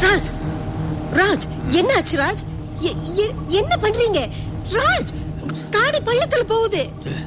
ராஜ் ராஜ் என்னாச்சு ராஜ் எ- எ- என்ன பண்றீங்க ராஜ் காடி பள்ளத்துல போகுது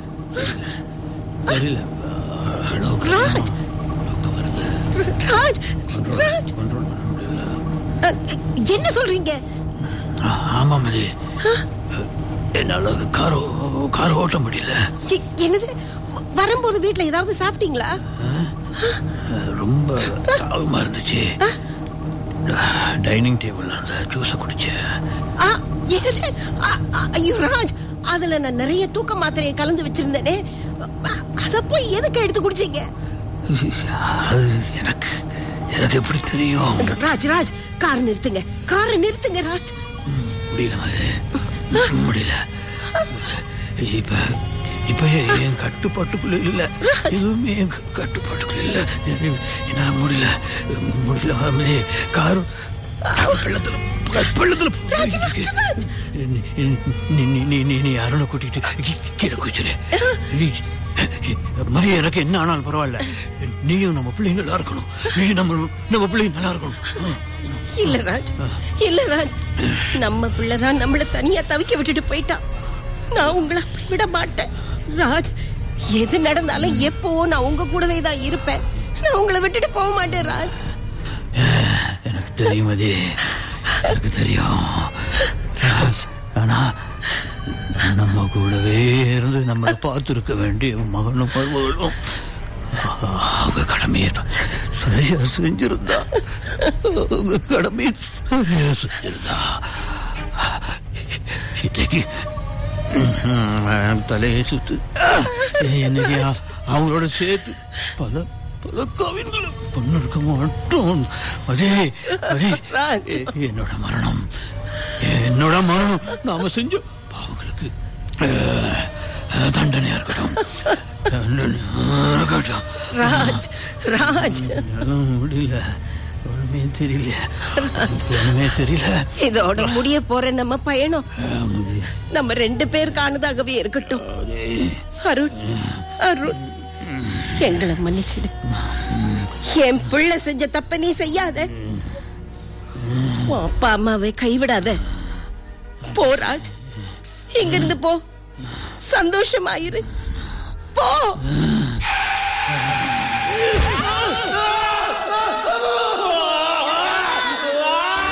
தெரியல அளவுக்கு ராஜ் அளவுக்கு வருது ராஜ் ராஜ் கண்ட்ரோல் பண்ண முடியல அ, என்ன சொல்றீங்க ஆ- ஆமா மதி என்னால கார் கார் ஓட்ட முடியல எ- என்னது வரும்போது வீட்ல ஏதாவது சாப்பிட்டீங்களா ரொம்ப தாகமா இருந்துச்சு டைனிங் டேபிள்ல இருந்த ஜூஸை குடிச்சேன் ஆ, என்னது ஆ, ஆ, ஐயோ ராஜ் அதுல நான் நிறைய தூக்க மாத்திரையை கலந்து வச்சிருந்தேனே அ- அத போய் எதுக்கு எடுத்து குடிச்சீங்க அது எனக்கு எனக்கு எப்படி தெரியும் ராஜ் ராஜ் கார் நிறுத்துங்க காரை நிறுத்துங்க ராஜ் முடியல மதி முடியல இப்ப இப்ப என் கட்டுப்பாட்டுக்குள்ள இல்ல எதுவுமே என் க- கட்டுப்பாட்டுக்குள்ள இல்ல என்னால முடியல முடியல மதி கார் பள்ளத்துல பள்ளத்துல போயிருக்கு. நீ நீ நீ நீ நீ நீ அருணை கூட்டிட்டு கீ- கீழே குச்சிரு மதிய எனக்கு என்ன ஆனாலும் பரவாயில்ல நீயும் நம்ம பிள்ளைங்க நல்லா இருக்கணும் நீயும் நம்ம நம்ம பிள்ளைங்க நல்லா இருக்கணும் ஆ. இல்ல ராஜ் இல்ல ராஜ் நம்ம பிள்ளைதான் நம்மள தனியா தவிக்க விட்டுட்டு போயிட்டான் நான் உங்களை அப்படி விட மாட்டேன் ராஜ் எது நடந்தாலும் எப்பவோ நான் உங்க கூடவே தான் இருப்பேன் நான் உங்களை விட்டுட்டு போக மாட்டேன் ராஜ் எனக்கு தெரியும் அது எனக்கு தெரியும் ஆனா நம்ம கூடவே இருந்து நம்மளை பார்த்துருக்க வேண்டிய மகனும் மருமகளும் அவங்க கடமையை தான் சரியா செஞ்சிருந்தா அவங்க கடமையை சரியா செஞ்சிருந்தா இன்னைக்கு ம், தலையை சுத்து இன்னைக்கு அவங்களோட சேர்த்து பல பல கவின்களை பொண்ணு இருக்க மாட்டோம் அதே அதே ராஜ். என்னோட மரணம் என்னோட மரணம் நாம செஞ்ச பாவங்களுக்கு அஹ், அஹ், தண்டனையா இருக்கட்டும் தண்டனையா இருக்கட்டும் ராஜ் ராஜ் என்னால முடியல ஒண்ணுமே தெரியல ஒண்ணுமே தெரியல இதோட முடிய போற நம்ம பயணம் அஹ், முடி- நம்ம ரெண்டு பேருக்கானதாகவே இருக்கட்டும் அதே. அருண் அருண் எங்களை மன்னிச்சிடு என் பிள்ளை செஞ்ச தப்ப நீ செய்யாத உன் அப்பா அம்மாவை கைவிடாத போ ராஜ் இங்கிருந்து போ சந்தோஷமாயிரு போ